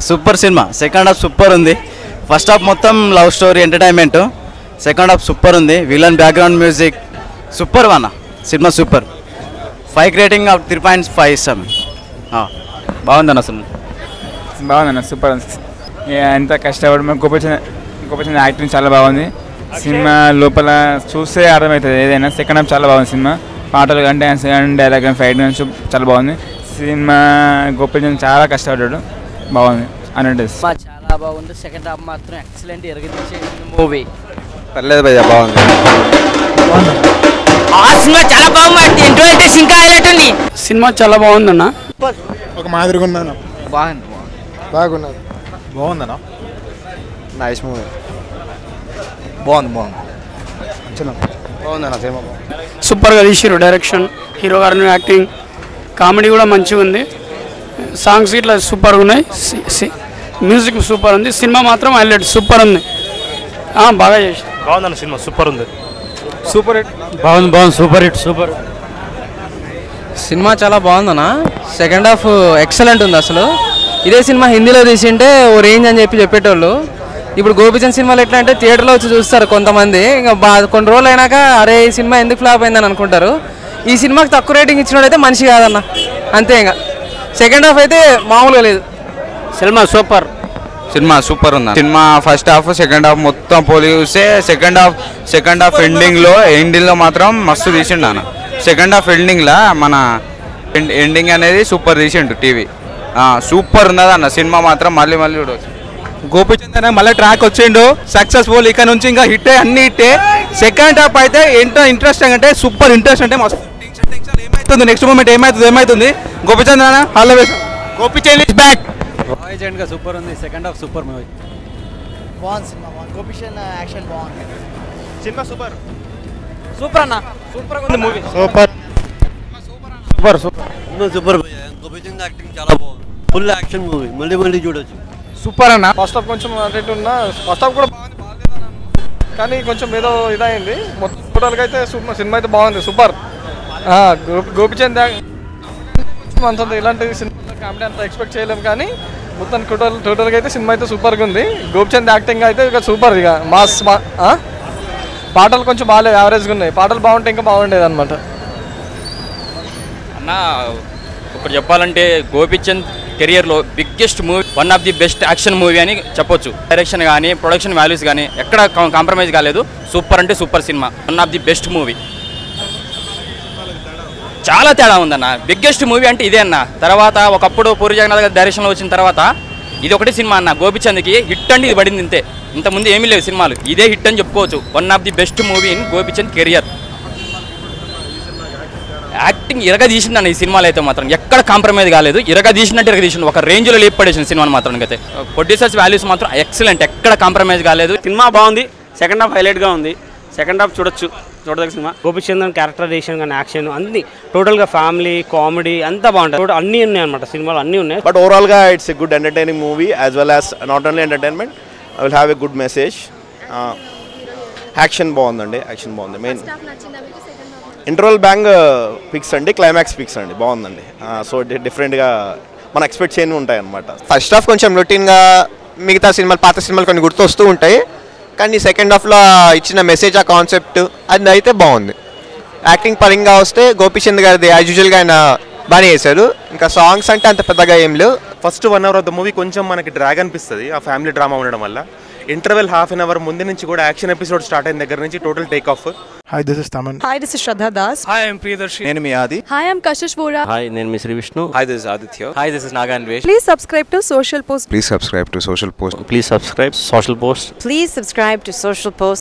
Super cinema second half super ఉంది first half మొత్తం love story entertainment second half super ఉంది villain background music super వన్న cinema super five rating of three point five ఇస్తాం బాగుందన్న cinema బాగుందన్న super ఉంది. ఇక ఎంత కష్టపడి మేము గోపచంద్ గోపచంద్ యాక్టింగ్ చాలా బాగుంది సినిమా లోపల చూస్తే అర్థమవుతుంది ఏదైనా సెకండ్ హాఫ్ చాలా బాగుంది సినిమా పాటలు కానీ డ్యాన్స్ కానీ డైలాగ్ కానీ ఫైట్ కానీ చాలా బాగుంది సినిమా గోపచంద్ చాలా కష్టపడ్డాడు బాగుంది హండ్రెడ్ డేస్ సినిమా చాలా బాగుంది సెకండ్ హాఫ్ మాత్రం ఎక్సలెంట్ ఎరగదీసే మూవీ పర్లేదు భయ్యా బాగుంది ఆ సినిమా చాలా బాగుంది ఇంటర్వెల్ ఇంకా హైలైట్ ఉంది సినిమా చాలా బాగుందన్న ఒక మాదిరిగా ఉన్నాను బాగుంది బాగున్నది బాగుందనా నైస్ మూవీ బాగుంది బాగుంది బాగుందన్న సినిమా సూపర్గా తీసిరు డైరెక్షన్ హీరో గారి యాక్టింగ్ కామెడీ కూడా మంచిగా ఉంది సాంగ్స్ ఇట్లా సూపర్గా ఉన్నాయి సి- సి- మ్యూజిక్ సూపర్ ఉంది సినిమా మాత్రం హైలైట్ సూపర్ ఉంది ఆ, బాగా చేసి బాగుందన్న సినిమా సూపర్ ఉంది సూపర్ హిట్ బాగుంది బాగుంది సూపర్ హిట్ సూపర్ సినిమా చాలా బాగుందన్న సెకండ్ హాఫ్ ఎక్సలెంట్ ఉంది అసలు ఇదే సినిమా హిందీలో తీసింటే ఓ రేంజ్ అని చెప్పి చెప్పేటోళ్ళు ఇప్పుడు గోపిచంద్ సినిమాలు ఎట్లా అంటే థియేటర్లో వచ్చి చూస్తారు కొంతమంది ఇంకా బా కొన్ని రోజులు అయినాక అరే ఈ సినిమా ఎందుకు ఫ్లాప్ అయిందని అనుకుంటారు ఈ సినిమాకి తక్కువ రేటింగ్ ఇచ్చినోడైతే మనిషి కాదన్న అంతే ఇంకా సెకండ్ హాఫ్ అయితే మామూలుగా లేదు సినిమా సూపర్ సినిమా సూపర్ ఉంది cinema first half second half మొత్తం పోలి చూస్తే second half second half ending లో ఎండింగ్ లో మాత్రం మస్తు తీసిండు అన్న సెకండ్ హాఫ్ ఎండింగ్ లా మన ఎండింగ్ అనేది సూపర్ తీసిండు టీవీ సూపర్ ఉన్నది అన్న సినిమా మాత్రం మళ్ళీ మళ్ళీ చూడవచ్చు గోపిచంద్ అనే మళ్ళీ ట్రాక్ వచ్చిండు సక్సెస్ఫుల్ ఇక నుంచి ఇంకా హిట్టే అన్ని హిట్టే సెకండ్ హాఫ్ అయితే ఎంతో ఇంట్రెస్టింగ్ అంటే సూపర్ ఇంట్రెస్ట్ అంటే మస్తు టెన్షన్ టెన్షన్ ఏమైతుంది నెక్స్ట్ మూమెంట్ ఏమైతుంది ఏమైతుంది గోపిచంద్ అన్న హలో గోపిచంద్ ఇస్ బ్యాక్ ఏజెంట్గా సూపర్ ఉంది సెకండ్ హాఫ్ సూపర్ మూవీ బాగుంది సినిమా బాగుంది గోపిషన్ యాక్షన్ బాగుంది సినిమా సూపర్ సూపర్ అన్న సూపర్ ఉంది movie super super super super Gopichand acting చాలా బాగుంది ఫుల్ యాక్షన్ మూవీ మళ్ళీ మళ్ళీ చూడొచ్చు సూపర్ అన్న ఫస్ట్ హాఫ్ కొంచెం అటు ఉన్నా ఫస్ట్ హాఫ్ కూడా బాగుంది బాగాలేదని అన్నాను. కానీ కొంచెం ఏదో ఇదైంది మొత్తం టోటల్గా అయితే సూపర్ సినిమా అయితే బాగుంది సూపర్ ఆ, గోపి గోపిచంద్ యా- కొంచెం అంత ఇలాంటి సినిమా కామెడీ అంత ఎక్స్పెక్ట్ చేయలేము కానీ మొత్తం టోటల్ టోటల్గా అయితే సినిమా అయితే సూపర్గా ఉంది గోపిచంద్ యాక్టింగ్ అయితే ఇక సూపర్ ఇక మాస్ మా ఆ? పాటలు కొంచెం బాగాలేదు యావరేజ్గా ఉన్నాయి పాటలు బాగుంటే ఇంకా బాగుండేది అనమాట అన్న ఒకటి చెప్పాలంటే గోపిచంద్ కెరియర్లో biggest movie one of the best action movie అని చెప్పొచ్చు డైరెక్షన్ కానీ ప్రొడక్షన్ వాల్యూస్ కానీ ఎక్కడ కాంప్రమైజ్ కాలేదు సూపర్ అంటే super cinema one of the best movie చాలా తేడా ఉందన్న బిగ్గెస్ట్ మూవీ అంటే ఇదే అన్న తర్వాత ఒకప్పుడు పూరి జగన్నాథ్ గారి డైరెక్షన్లో వచ్చిన తర్వాత ఇది ఒకటి సినిమా అన్న గోపిచంద్కి హిట్ అంటే ఇది పడింది ఇంతే ఇంతకుముందు ఏమీ లేవు సినిమాలు ఇదే హిట్ అని చెప్పుకోవచ్చు one of the best movie in Gopichand career acting ఇరగ తీసిండు ఈ సినిమాలో అయితే మాత్రం ఎక్కడ కాంప్రమైజ్ కాలేదు ఇరగ తీసినట్టు ఇరగ తీసిండు ఒక రేంజ్లో లేపు పడేసిన సినిమాని మాత్రం అయితే ప్రొడ్యూసర్స్ వాల్యూస్ మాత్రం ఎక్సలెంట్ ఎక్కడ కాంప్రమైజ్ కాలేదు సినిమా బాగుంది సెకండ్ హాఫ్ హైలైట్గా ఉంది సెకండ్ హాఫ్ చూడొచ్చు చూడదగ్గ సినిమా గోపిచందన్ క్యారెక్టరైజేషన్ కానీ యాక్షన్ అన్ని టోటల్గా ఫ్యామిలీ కామెడీ అంతా బాగుంటుంది Total అన్నీ ఉన్నాయి అనమాట సినిమాలు అన్నీ ఉన్నాయి బట్ ఓవరాల్గా it's a good entertaining movie as well as not only entertainment I will have a good message action బాగుందండి యాక్షన్ బాగుంది మెయిన్ ఇంటర్వల్ బ్యాంగ్ పిక్స్ అండి క్లైమాక్స్ పిక్స్ అండి బాగుందండి సో డిఫరెంట్గా మనం ఎక్స్పెక్ట్ చేయని ఉంటాయి అనమాట ఫస్ట్ హాఫ్ కొంచెం రొటీన్గా మిగతా సినిమాలు పాత సినిమాలు కొన్ని గుర్తొస్తూ ఉంటాయి కానీ సెకండ్ హాఫ్లో ఇచ్చిన మెసేజ్ ఆ కాన్సెప్ట్ అది అయితే బాగుంది యాక్టింగ్ పరంగా వస్తే గోపిచంద్ గారిది యాజ్ యూజువల్గా ఆయన బాగానే చేశారు ఇంకా సాంగ్స్ అంటే అంత పెద్దగా ఏం లేవు first one hour of the movie కొంచెం మనకి డ్రాగ్ అనిపిస్తుంది ఆ ఫ్యామిలీ డ్రామా ఉండడం వల్ల ఇంటర్వెల్ హాఫ్ అన్ అవర్ ముందు నుంచి కూడా యాక్షన్ ఎపిసోడ్ స్టార్ట్ అయిన దగ్గర నుంచి total take off hi this is Thaman Hi, this is Shraddha Das. Hi I'm Priyadarshi నేను మీ Adi Hi, I'm Kashish Vora. Hi నేను మీ Sree Vishnu hi this Aditya hi this is Naga Anvesh Please subscribe to Social Post. Please subscribe to Social Post please subscribe Social Post Please subscribe to Social Post.